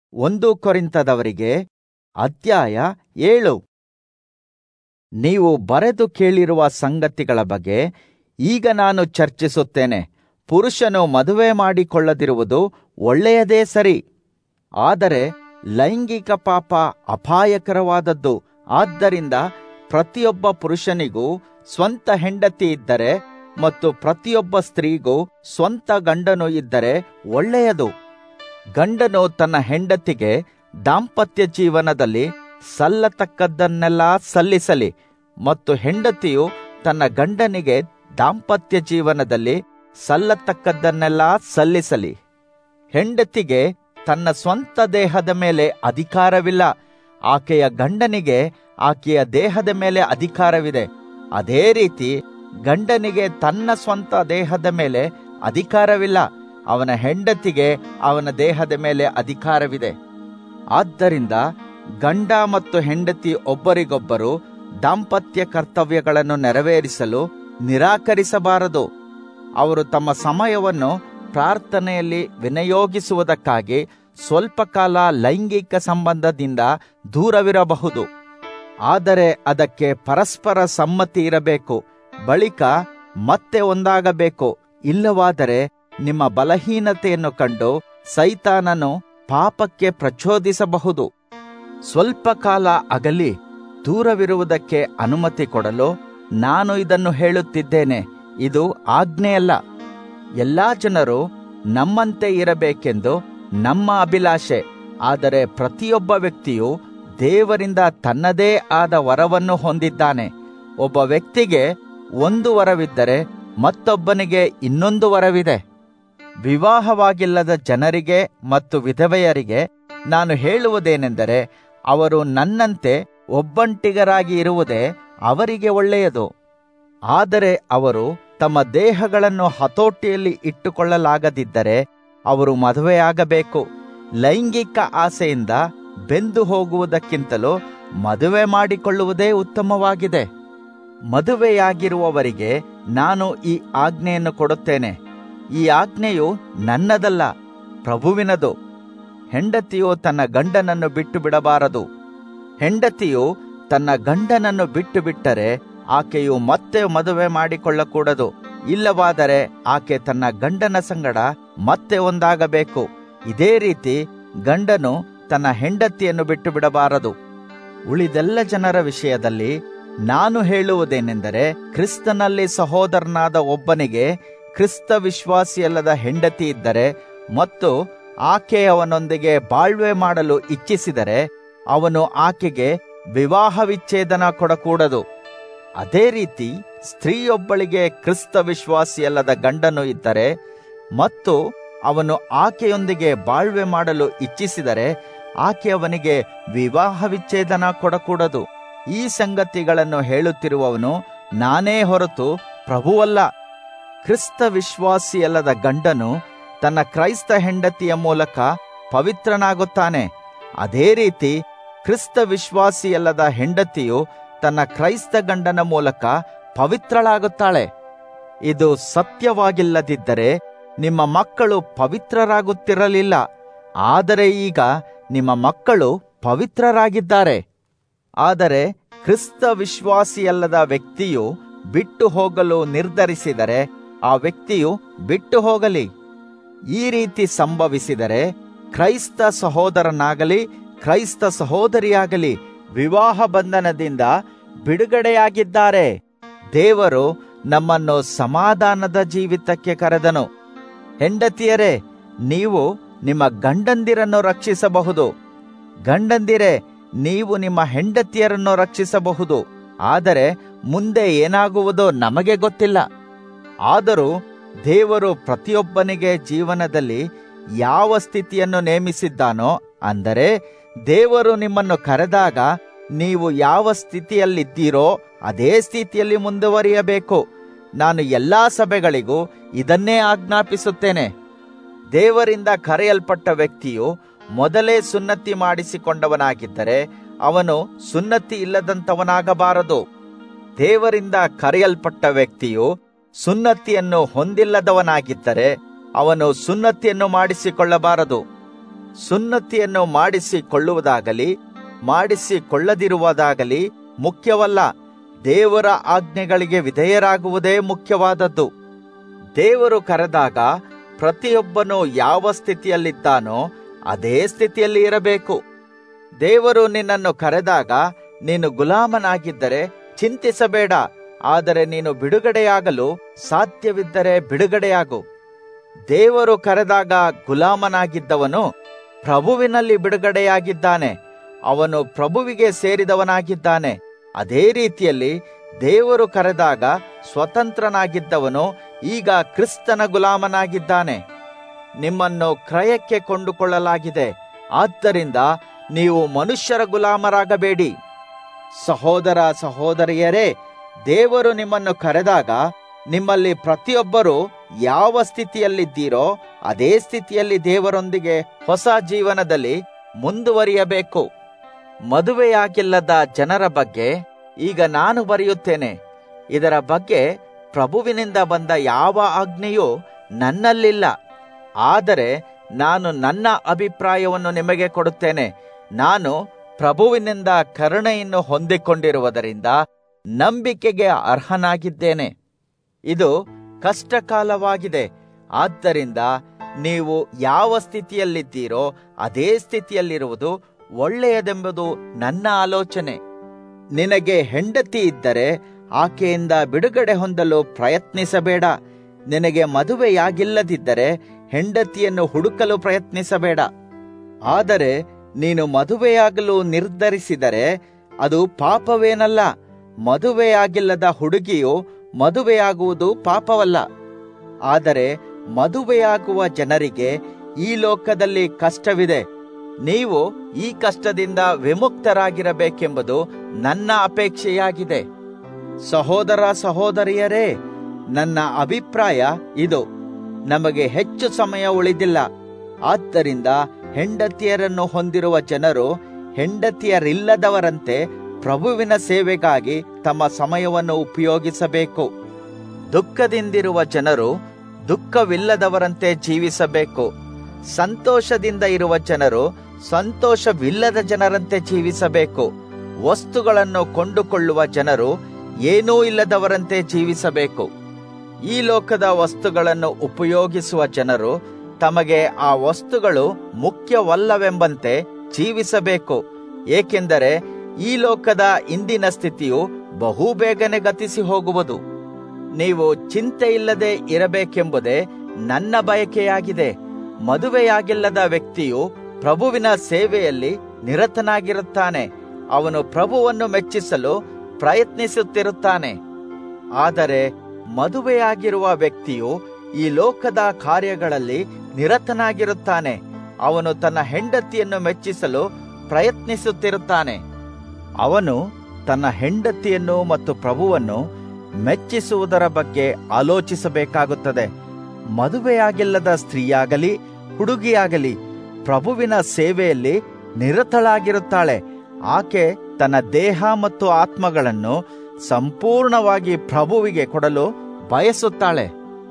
ಒಂದು ಕೊರಿಂತದವರಿಗೆ ಅಧ್ಯಾಯ ಏಳು ನೀವು ಬರೆದು ಕೇಳಿರುವ ಸಂಗತಿಗಳ ಬಗ್ಗೆ ಈಗ ನಾನು ಚರ್ಚಿಸುತ್ತೇನೆ ಪುರುಷನು ಮದುವೆ ಮಾಡಿಕೊಳ್ಳದಿರುವುದು ಒಳ್ಳೆಯದೇ ಸರಿ ಆದರೆ ಲೈಂಗಿಕ ಪಾಪ ಅಪಾಯಕರವಾದದ್ದು ಆದ್ದರಿಂದ ಪ್ರತಿಯೊಬ್ಬ ಪುರುಷನಿಗೂ ಸ್ವಂತ ಹೆಂಡತಿ ಇದ್ದರೆ ಮತ್ತು ಪ್ರತಿಯೊಬ್ಬ ಸ್ತ್ರೀಗೂ ಸ್ವಂತ ಗಂಡನು ಇದ್ದರೆ ಒಳ್ಳೆಯದು ಗಂಡನು ತನ್ನ ಹೆಂಡತಿಗೆ ದಾಂಪತ್ಯ ಜೀವನದಲ್ಲಿ ಸಲ್ಲತಕ್ಕದ್ದನ್ನೆಲ್ಲ ಸಲ್ಲಿಸಲಿ ಮತ್ತು ಹೆಂಡತಿಯು ತನ್ನ ಗಂಡನಿಗೆ ದಾಂಪತ್ಯ ಜೀವನದಲ್ಲಿ ಸಲ್ಲತಕ್ಕದ್ದನ್ನೆಲ್ಲ ಸಲ್ಲಿಸಲಿ ಹೆಂಡತಿಗೆ ತನ್ನ ಸ್ವಂತ ದೇಹದ ಮೇಲೆ ಅಧಿಕಾರವಿಲ್ಲ ಆಕೆಯ ಗಂಡನಿಗೆ ಆಕೆಯ ದೇಹದ ಮೇಲೆ ಅಧಿಕಾರವಿದೆ ಅದೇ ರೀತಿ ಗಂಡನಿಗೆ ತನ್ನ ಸ್ವಂತ ದೇಹದ ಮೇಲೆ ಅಧಿಕಾರವಿಲ್ಲ ಅವನ ಹೆಂಡತಿಗೆ ಅವನ ದೇಹದ ಮೇಲೆ ಅಧಿಕಾರವಿದೆ ಆದ್ದರಿಂದ ಗಂಡ ಮತ್ತು ಹೆಂಡತಿ ಒಬ್ಬರಿಗೊಬ್ಬರು ದಾಂಪತ್ಯ ಕರ್ತವ್ಯಗಳನ್ನು ನೆರವೇರಿಸಲು ನಿರಾಕರಿಸಬಾರದು ಅವರು ತಮ್ಮ ಸಮಯವನ್ನು ಪ್ರಾರ್ಥನೆಯಲ್ಲಿ ವಿನಿಯೋಗಿಸುವುದಕ್ಕಾಗಿ ಸ್ವಲ್ಪ ಕಾಲ ಲೈಂಗಿಕ ಸಂಬಂಧದಿಂದ ದೂರವಿರಬಹುದು ಆದರೆ ಅದಕ್ಕೆ ಪರಸ್ಪರ ಸಮ್ಮತಿ ಇರಬೇಕು ಬಳಿಕ ಮತ್ತೆ ಒಂದಾಗಬೇಕು ಇಲ್ಲವಾದರೆ ನಿಮ್ಮ ಬಲಹೀನತೆಯನ್ನು ಕಂಡು ಸೈತಾನನು ಪಾಪಕ್ಕೆ ಪ್ರಚೋದಿಸಬಹುದು ಸ್ವಲ್ಪ ಕಾಲ ಅಗಲಿ ದೂರವಿರುವುದಕ್ಕೆ ಅನುಮತಿ ಕೊಡಲು ನಾನು ಇದನ್ನು ಹೇಳುತ್ತಿದ್ದೇನೆ ಇದು ಆಜ್ಞೆಯಲ್ಲ ಎಲ್ಲಾ ಜನರು ನಮ್ಮಂತೆ ಇರಬೇಕೆಂದು ನಮ್ಮ ಅಭಿಲಾಷೆ ಆದರೆ ಪ್ರತಿಯೊಬ್ಬ ವ್ಯಕ್ತಿಯು ದೇವರಿಂದ ತನ್ನದೇ ಆದ ವರವನ್ನು ಹೊಂದಿದ್ದಾನೆ ಒಬ್ಬ ವ್ಯಕ್ತಿಗೆ ಒಂದು ವರವಿದ್ದರೆ ಮತ್ತೊಬ್ಬನಿಗೆ ಇನ್ನೊಂದು ವರವಿದೆ ವಿವಾಹವಾಗಿಲ್ಲದ ಜನರಿಗೆ ಮತ್ತು ವಿಧವೆಯರಿಗೆ ನಾನು ಹೇಳುವುದೇನೆಂದರೆ ಅವರು ನನ್ನಂತೆ ಒಬ್ಬಂಟಿಗರಾಗಿ ಇರುವುದೇ ಅವರಿಗೆ ಒಳ್ಳೆಯದು ಆದರೆ ಅವರು ತಮ್ಮ ದೇಹಗಳನ್ನು ಹತೋಟಿಯಲ್ಲಿ ಇಟ್ಟುಕೊಳ್ಳಲಾಗದಿದ್ದರೆ ಅವರು ಮದುವೆಯಾಗಬೇಕು ಲೈಂಗಿಕ ಆಸೆಯಿಂದ ಬೆಂದು ಹೋಗುವುದಕ್ಕಿಂತಲೂ ಮದುವೆ ಮಾಡಿಕೊಳ್ಳುವುದೇ ಉತ್ತಮವಾಗಿದೆ ಮದುವೆಯಾಗಿರುವವರಿಗೆ ನಾನು ಈ ಆಜ್ಞೆಯನ್ನು ಕೊಡುತ್ತೇನೆ ಈ ಆಜ್ಞೆಯು ನನ್ನದಲ್ಲ ಪ್ರಭುವಿನದು ಹೆಂಡತಿಯು ತನ್ನ ಗಂಡನನ್ನು ಬಿಟ್ಟು ಬಿಡಬಾರದು ಹೆಂಡತಿಯು ತನ್ನ ಗಂಡನನ್ನು ಬಿಟ್ಟು ಬಿಟ್ಟರೆ ಆಕೆಯು ಮತ್ತೆ ಮದುವೆ ಮಾಡಿಕೊಳ್ಳಕೂಡದು ಇಲ್ಲವಾದರೆ ಆಕೆ ತನ್ನ ಗಂಡನ ಸಂಗಡ ಮತ್ತೆ ಒಂದಾಗಬೇಕು ಇದೇ ರೀತಿ ಗಂಡನು ತನ್ನ ಹೆಂಡತಿಯನ್ನು ಬಿಟ್ಟು ಬಿಡಬಾರದು ಉಳಿದೆಲ್ಲ ಜನರ ವಿಷಯದಲ್ಲಿ ನಾನು ಹೇಳುವುದೇನೆಂದರೆ ಕ್ರಿಸ್ತನಲ್ಲಿ ಸಹೋದರನಾದ ಒಬ್ಬನಿಗೆ ಕ್ರಿಸ್ತ ವಿಶ್ವಾಸಿಯಲ್ಲದ ಹೆಂಡತಿ ಇದ್ದರೆ ಮತ್ತು ಆಕೆ ಅವನೊಂದಿಗೆ ಬಾಳ್ವೆ ಮಾಡಲು ಇಚ್ಛಿಸಿದರೆ ಅವನು ಆಕೆಗೆ ವಿವಾಹ ವಿಚ್ಛೇದನ ಕೊಡಕೂಡದು ಅದೇ ರೀತಿ ಸ್ತ್ರೀಯೊಬ್ಬಳಿಗೆ ಕ್ರಿಸ್ತ ವಿಶ್ವಾಸಿಯಲ್ಲದ ಗಂಡನು ಇದ್ದರೆ ಮತ್ತು ಅವನು ಆಕೆಯೊಂದಿಗೆ ಬಾಳ್ವೆ ಮಾಡಲು ಇಚ್ಛಿಸಿದರೆ ಆಕೆ ಅವನಿಗೆ ವಿವಾಹ ವಿಚ್ಛೇದನ ಕೊಡಕೂಡದು ಈ ಸಂಗತಿಗಳನ್ನು ಹೇಳುತ್ತಿರುವವನು ನಾನೇ ಹೊರತು ಪ್ರಭುವಲ್ಲ ಕ್ರಿಸ್ತ ವಿಶ್ವಾಸಿಯಲ್ಲದ ಗಂಡನು ತನ್ನ ಕ್ರೈಸ್ತ ಹೆಂಡತಿಯ ಮೂಲಕ ಪವಿತ್ರನಾಗುತ್ತಾನೆ ಅದೇ ರೀತಿ ಕ್ರಿಸ್ತ ವಿಶ್ವಾಸಿಯಲ್ಲದ ಹೆಂಡತಿಯು ತನ್ನ ಕ್ರೈಸ್ತ ಗಂಡನ ಮೂಲಕ ಪವಿತ್ರಳಾಗುತ್ತಾಳೆ ಇದು ಸತ್ಯವಾಗಿಲ್ಲದಿದ್ದರೆ ನಿಮ್ಮ ಮಕ್ಕಳು ಪವಿತ್ರರಾಗುತ್ತಿರಲಿಲ್ಲ ಆದರೆ ಈಗ ನಿಮ್ಮ ಮಕ್ಕಳು ಪವಿತ್ರರಾಗಿದ್ದಾರೆ ಆದರೆ ಕ್ರಿಸ್ತ ವಿಶ್ವಾಸಿಯಲ್ಲದ ವ್ಯಕ್ತಿಯು ಬಿಟ್ಟು ಹೋಗಲು ನಿರ್ಧರಿಸಿದರೆ ಆ ವ್ಯಕ್ತಿಯು ಬಿಟ್ಟು ಹೋಗಲಿ ಈ ರೀತಿ ಸಂಭವಿಸಿದರೆ ಕ್ರೈಸ್ತ ಸಹೋದರನಾಗಲಿ ಕ್ರೈಸ್ತ ಸಹೋದರಿಯಾಗಲಿ ವಿವಾಹ ಬಂಧನದಿಂದ ಬಿಡುಗಡೆಯಾಗಿದ್ದಾರೆ ದೇವರು ನಮ್ಮನ್ನು ಸಮಾಧಾನದ ಜೀವಿತಕ್ಕೆ ಕರೆದನು ಹೆಂಡತಿಯರೇ ನೀವು ನಿಮ್ಮ ಗಂಡಂದಿರನ್ನು ರಕ್ಷಿಸಬಹುದು ಗಂಡಂದಿರೇ ನೀವು ನಿಮ್ಮ ಹೆಂಡತಿಯರನ್ನು ರಕ್ಷಿಸಬಹುದು ಆದರೆ ಮುಂದೆ ಏನಾಗುವುದೋ ನಮಗೆ ಗೊತ್ತಿಲ್ಲ ಆದರೂ ದೇವರು ಪ್ರತಿಯೊಬ್ಬನಿಗೆ ಜೀವನದಲ್ಲಿ ಯಾವ ಸ್ಥಿತಿಯನ್ನು ನೇಮಿಸಿದ್ದಾನೋ ಅಂದರೆ ದೇವರು ನಿಮ್ಮನ್ನು ಕರೆದಾಗ ನೀವು ಯಾವ ಸ್ಥಿತಿಯಲ್ಲಿದ್ದೀರೋ ಅದೇ ಸ್ಥಿತಿಯಲ್ಲಿ ಮುಂದುವರಿಯಬೇಕು ನಾನು ಎಲ್ಲಾ ಸಭೆಗಳಿಗೂ ಇದನ್ನೇ ಆಜ್ಞಾಪಿಸುತ್ತೇನೆ ದೇವರಿಂದ ಕರೆಯಲ್ಪಟ್ಟ ವ್ಯಕ್ತಿಯು ಮೊದಲೇ ಸುನ್ನತಿ ಮಾಡಿಸಿಕೊಂಡವನಾಗಿದ್ದರೆ ಅವನು ಸುನ್ನತಿ ಇಲ್ಲದಂತವನಾಗಬಾರದು ದೇವರಿಂದ ಕರೆಯಲ್ಪಟ್ಟ ವ್ಯಕ್ತಿಯು ಸುನ್ನತಿಯನ್ನು ಹೊಂದಿಲ್ಲದವನಾಗಿದ್ದರೆ ಅವನು ಸುನ್ನತಿಯನ್ನು ಮಾಡಿಸಿಕೊಳ್ಳಬಾರದು ಸುನ್ನತಿಯನ್ನು ಮಾಡಿಸಿಕೊಳ್ಳುವುದಾಗಲಿ ಮಾಡಿಸಿಕೊಳ್ಳದಿರುವುದಾಗಲಿ ಮುಖ್ಯವಲ್ಲ ದೇವರ ಆಜ್ಞೆಗಳಿಗೆ ವಿಧೇಯರಾಗುವುದೇ ಮುಖ್ಯವಾದದ್ದು ದೇವರು ಕರೆದಾಗ ಪ್ರತಿಯೊಬ್ಬನು ಯಾವ ಸ್ಥಿತಿಯಲ್ಲಿದ್ದಾನೋ ಅದೇ ಸ್ಥಿತಿಯಲ್ಲಿ ಇರಬೇಕು ದೇವರು ನಿನ್ನನ್ನು ಕರೆದಾಗ ನೀನು ಗುಲಾಮನಾಗಿದ್ದರೆ ಚಿಂತಿಸಬೇಡ ಆದರೆ ನೀನು ಬಿಡುಗಡೆಯಾಗಲು ಸಾಧ್ಯವಿದ್ದರೆ ಬಿಡುಗಡೆಯಾಗು ದೇವರು ಕರೆದಾಗ ಗುಲಾಮನಾಗಿದ್ದವನು ಪ್ರಭುವಿನಲ್ಲಿ ಬಿಡುಗಡೆಯಾಗಿದ್ದಾನೆ ಅವನು ಪ್ರಭುವಿಗೆ ಸೇರಿದವನಾಗಿದ್ದಾನೆ ಅದೇ ರೀತಿಯಲ್ಲಿ ದೇವರು ಕರೆದಾಗ ಸ್ವತಂತ್ರನಾಗಿದ್ದವನು ಈಗ ಕ್ರಿಸ್ತನ ಗುಲಾಮನಾಗಿದ್ದಾನೆ ನಿಮ್ಮನ್ನು ಕ್ರಯಕ್ಕೆ ಕೊಂಡುಕೊಳ್ಳಲಾಗಿದೆ ಆದ್ದರಿಂದ ನೀವು ಮನುಷ್ಯರ ಗುಲಾಮರಾಗಬೇಡಿ ಸಹೋದರ ಸಹೋದರಿಯರೇ ದೇವರು ನಿಮ್ಮನ್ನು ಕರೆದಾಗ ನಿಮ್ಮಲ್ಲಿ ಪ್ರತಿಯೊಬ್ಬರು ಯಾವ ಸ್ಥಿತಿಯಲ್ಲಿದ್ದೀರೋ ಅದೇ ಸ್ಥಿತಿಯಲ್ಲಿ ದೇವರೊಂದಿಗೆ ಹೊಸ ಜೀವನದಲ್ಲಿ ಮುಂದುವರಿಯಬೇಕು ಮದುವೆಯಾಗಿಲ್ಲದ ಜನರ ಬಗ್ಗೆ ಈಗ ನಾನು ಬರೆಯುತ್ತೇನೆ ಇದರ ಬಗ್ಗೆ ಪ್ರಭುವಿನಿಂದ ಬಂದ ಯಾವ ಆಜ್ಞೆಯೂ ನನ್ನಲ್ಲಿಲ್ಲ ಆದರೆ ನಾನು ನನ್ನ ಅಭಿಪ್ರಾಯವನ್ನು ನಿಮಗೆ ಕೊಡುತ್ತೇನೆ ನಾನು ಪ್ರಭುವಿನಿಂದ ಕರುಣೆಯನ್ನು ಹೊಂದಿಕೊಂಡಿರುವುದರಿಂದ ನಂಬಿಕೆಗೆ ಅರ್ಹನಾಗಿದ್ದೇನೆ ಇದು ಕಷ್ಟಕಾಲವಾಗಿದೆ ಆದ್ದರಿಂದ ನೀವು ಯಾವ ಸ್ಥಿತಿಯಲ್ಲಿದ್ದೀರೋ ಅದೇ ಸ್ಥಿತಿಯಲ್ಲಿರುವುದು ಒಳ್ಳೆಯದೆಂಬುದು ನನ್ನ ಆಲೋಚನೆ ನಿನಗೆ ಹೆಂಡತಿ ಇದ್ದರೆ ಆಕೆಯಿಂದ ಬಿಡುಗಡೆ ಹೊಂದಲು ಪ್ರಯತ್ನಿಸಬೇಡ ನಿನಗೆ ಮದುವೆಯಾಗಿಲ್ಲದಿದ್ದರೆ ಹೆಂಡತಿಯನ್ನು ಹುಡುಕಲು ಪ್ರಯತ್ನಿಸಬೇಡ ಆದರೆ ನೀನು ಮದುವೆಯಾಗಲು ನಿರ್ಧರಿಸಿದರೆ ಅದು ಪಾಪವೇನಲ್ಲ ಮದುವೆಯಾಗಿಲ್ಲದ ಹುಡುಗಿಯು ಮದುವೆಯಾಗುವುದು ಪಾಪವಲ್ಲ ಆದರೆ ಮದುವೆಯಾಗುವ ಜನರಿಗೆ ಈ ಲೋಕದಲ್ಲಿ ಕಷ್ಟವಿದೆ ನೀವು ಈ ಕಷ್ಟದಿಂದ ವಿಮುಕ್ತರಾಗಿರಬೇಕೆಂಬುದು ನನ್ನ ಅಪೇಕ್ಷೆಯಾಗಿದೆ ಸಹೋದರ ಸಹೋದರಿಯರೇ ನನ್ನ ಅಭಿಪ್ರಾಯ ಇದು ನಮಗೆ ಹೆಚ್ಚು ಸಮಯ ಉಳಿದಿಲ್ಲ ಆದ್ದರಿಂದ ಹೆಂಡತಿಯರನ್ನು ಹೊಂದಿರುವ ಜನರು ಹೆಂಡತಿಯರಿಲ್ಲದವರಂತೆ ಪ್ರಭುವಿನ ಸೇವೆಗಾಗಿ ತಮ್ಮ ಸಮಯವನ್ನು ಉಪಯೋಗಿಸಬೇಕು ದುಃಖದಿಂದಿರುವ ಜನರು ದುಃಖವಿಲ್ಲದವರಂತೆ ಜೀವಿಸಬೇಕು ಸಂತೋಷದಿಂದ ಇರುವ ಜನರು ಸಂತೋಷವಿಲ್ಲದ ಜನರಂತೆ ಜೀವಿಸಬೇಕು ವಸ್ತುಗಳನ್ನು ಕೊಂಡುಕೊಳ್ಳುವ ಜನರು ಏನೂ ಇಲ್ಲದವರಂತೆ ಜೀವಿಸಬೇಕು ಈ ಲೋಕದ ವಸ್ತುಗಳನ್ನು ಉಪಯೋಗಿಸುವ ಜನರು ತಮಗೆ ಆ ವಸ್ತುಗಳು ಮುಖ್ಯವಲ್ಲವೆಂಬಂತೆ ಜೀವಿಸಬೇಕು ಏಕೆಂದರೆ ಈ ಲೋಕದ ಇಂದಿನ ಸ್ಥಿತಿಯು ಬಹುಬೇಗನೆ ಗತಿಸಿ ಹೋಗುವುದು ನೀವು ಚಿಂತೆ ಇಲ್ಲದೆ ಇರಬೇಕೆಂಬುದೇ ನನ್ನ ಬಯಕೆಯಾಗಿದೆ ಮದುವೆಯಾಗಿಲ್ಲದ ವ್ಯಕ್ತಿಯು ಪ್ರಭುವಿನ ಸೇವೆಯಲ್ಲಿ ನಿರತನಾಗಿರುತ್ತಾನೆ ಅವನು ಪ್ರಭುವನ್ನು ಮೆಚ್ಚಿಸಲು ಪ್ರಯತ್ನಿಸುತ್ತಿರುತ್ತಾನೆ ಆದರೆ ಮದುವೆಯಾಗಿರುವ ವ್ಯಕ್ತಿಯು ಈ ಲೋಕದ ಕಾರ್ಯಗಳಲ್ಲಿ ನಿರತನಾಗಿರುತ್ತಾನೆ ಅವನು ತನ್ನ ಹೆಂಡತಿಯನ್ನು ಮೆಚ್ಚಿಸಲು ಪ್ರಯತ್ನಿಸುತ್ತಿರುತ್ತಾನೆ ಅವನು ತನ್ನ ಹೆಂಡತಿಯನ್ನು ಮತ್ತು ಪ್ರಭುವನ್ನು ಮೆಚ್ಚಿಸುವುದರ ಬಗ್ಗೆ ಆಲೋಚಿಸಬೇಕಾಗುತ್ತದೆ ಮದುವೆಯಾಗಿಲ್ಲದ ಸ್ತ್ರೀಯಾಗಲಿ ಹುಡುಗಿಯಾಗಲಿ ಪ್ರಭುವಿನ ಸೇವೆಯಲ್ಲಿ ನಿರತಳಾಗಿರುತ್ತಾಳೆ ಆಕೆ ತನ್ನ ದೇಹ ಮತ್ತು ಆತ್ಮಗಳನ್ನು ಸಂಪೂರ್ಣವಾಗಿ ಪ್ರಭುವಿಗೆ ಕೊಡಲು ಬಯಸುತ್ತಾಳೆ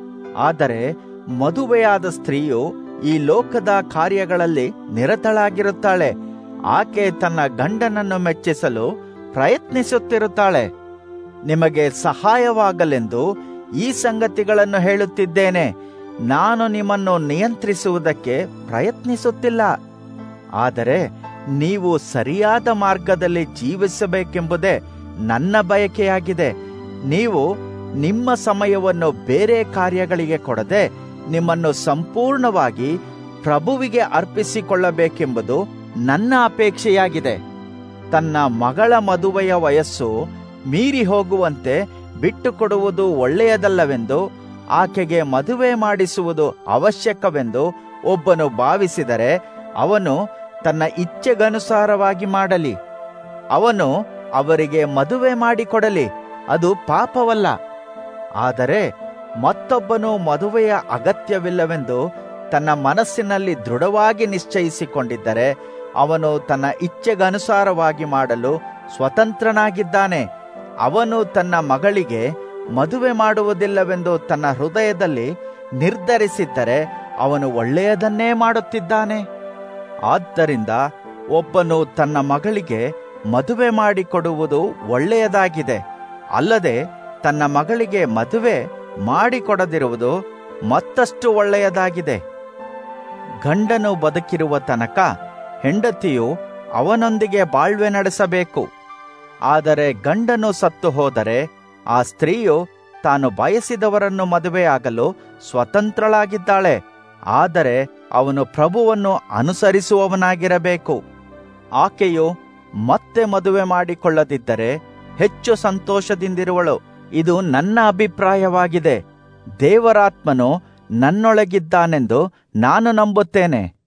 ಆದರೆ ಮದುವೆಯಾದ ಸ್ತ್ರೀಯು ಈ ಲೋಕದ ಕಾರ್ಯಗಳಲ್ಲಿ ನಿರತಳಾಗಿರುತ್ತಾಳೆ ಆಕೆ ತನ್ನ ಗಂಡನನ್ನು ಮೆಚ್ಚಿಸಲು ಪ್ರಯತ್ನಿಸುತ್ತಿರುತ್ತಾಳೆ ನಿಮಗೆ ಸಹಾಯವಾಗಲೆಂದು ಈ ಸಂಗತಿಗಳನ್ನು ಹೇಳುತ್ತಿದ್ದೇನೆ ನಾನು ನಿಮ್ಮನ್ನು ನಿಯಂತ್ರಿಸುವುದಕ್ಕೆ ಪ್ರಯತ್ನಿಸುತ್ತಿಲ್ಲ ಆದರೆ ನೀವು ಸರಿಯಾದ ಮಾರ್ಗದಲ್ಲಿ ಜೀವಿಸಬೇಕೆಂಬುದೇ ನನ್ನ ಬಯಕೆಯಾಗಿದೆ ನೀವು ನಿಮ್ಮ ಸಮಯವನ್ನು ಬೇರೆ ಕಾರ್ಯಗಳಿಗೆ ಕೊಡದೆ ನಿಮ್ಮನ್ನು ಸಂಪೂರ್ಣವಾಗಿ ಪ್ರಭುವಿಗೆ ಅರ್ಪಿಸಿಕೊಳ್ಳಬೇಕೆಂಬುದು ನನ್ನ ಅಪೇಕ್ಷೆಯಾಗಿದೆ ತನ್ನ ಮಗಳ ಮದುವೆಯ ವಯಸ್ಸು ಮೀರಿ ಹೋಗುವಂತೆ ಬಿಟ್ಟುಕೊಡುವುದು ಒಳ್ಳೆಯದಲ್ಲವೆಂದು ಆಕೆಗೆ ಮದುವೆ ಮಾಡಿಸುವುದು ಅವಶ್ಯಕವೆಂದು ಒಬ್ಬನು ಭಾವಿಸಿದರೆ ಅವನು ತನ್ನ ಇಚ್ಛೆಗನುಸಾರವಾಗಿ ಮಾಡಲಿ ಅವನು ಅವರಿಗೆ ಮದುವೆ ಮಾಡಿಕೊಡಲಿ ಅದು ಪಾಪವಲ್ಲ ಆದರೆ ಮತ್ತೊಬ್ಬನು ಮದುವೆಯ ಅಗತ್ಯವಿಲ್ಲವೆಂದು ತನ್ನ ಮನಸ್ಸಿನಲ್ಲಿ ದೃಢವಾಗಿ ನಿಶ್ಚಯಿಸಿಕೊಂಡಿದ್ದರೆ ಅವನು ತನ್ನ ಇಚ್ಛೆಗನುಸಾರವಾಗಿ ಮಾಡಲು ಸ್ವತಂತ್ರನಾಗಿದ್ದಾನೆ ಅವನು ತನ್ನ ಮಗಳಿಗೆ ಮದುವೆ ಮಾಡುವುದಿಲ್ಲವೆಂದು ತನ್ನ ಹೃದಯದಲ್ಲಿ ನಿರ್ಧರಿಸಿದ್ದರೆ ಅವನು ಒಳ್ಳೆಯದನ್ನೇ ಮಾಡುತ್ತಿದ್ದಾನೆ ಆದ್ದರಿಂದ ಒಬ್ಬನು ತನ್ನ ಮಗಳಿಗೆ ಮದುವೆ ಮಾಡಿಕೊಡುವುದು ಒಳ್ಳೆಯದಾಗಿದೆ ಅಲ್ಲದೆ ತನ್ನ ಮಗಳಿಗೆ ಮದುವೆ ಮಾಡಿಕೊಡದಿರುವುದು ಮತ್ತಷ್ಟು ಒಳ್ಳೆಯದಾಗಿದೆ ಗಂಡನು ಬದುಕಿರುವ ತನಕ ಹೆಂಡತಿಯು ಅವನೊಂದಿಗೆ ಬಾಳ್ವೆ ನಡೆಸಬೇಕು ಆದರೆ ಗಂಡನು ಸತ್ತು ಹೋದರೆ ಆ ಸ್ತ್ರೀಯು ತಾನು ಬಯಸಿದವರನ್ನು ಮದುವೆಯಾಗಲು ಸ್ವತಂತ್ರಳಾಗಿದ್ದಾಳೆ ಆದರೆ ಅವನು ಪ್ರಭುವನ್ನು ಅನುಸರಿಸುವವನಾಗಿರಬೇಕು ಆಕೆಯು ಮತ್ತೆ ಮದುವೆ ಮಾಡಿಕೊಳ್ಳದಿದ್ದರೆ ಹೆಚ್ಚು ಸಂತೋಷದಿಂದಿರುವಳು ಇದು ನನ್ನ ಅಭಿಪ್ರಾಯವಾಗಿದೆ ದೇವರಾತ್ಮನು ನನ್ನೊಳಗಿದ್ದಾನೆಂದು ನಾನು ನಂಬುತ್ತೇನೆ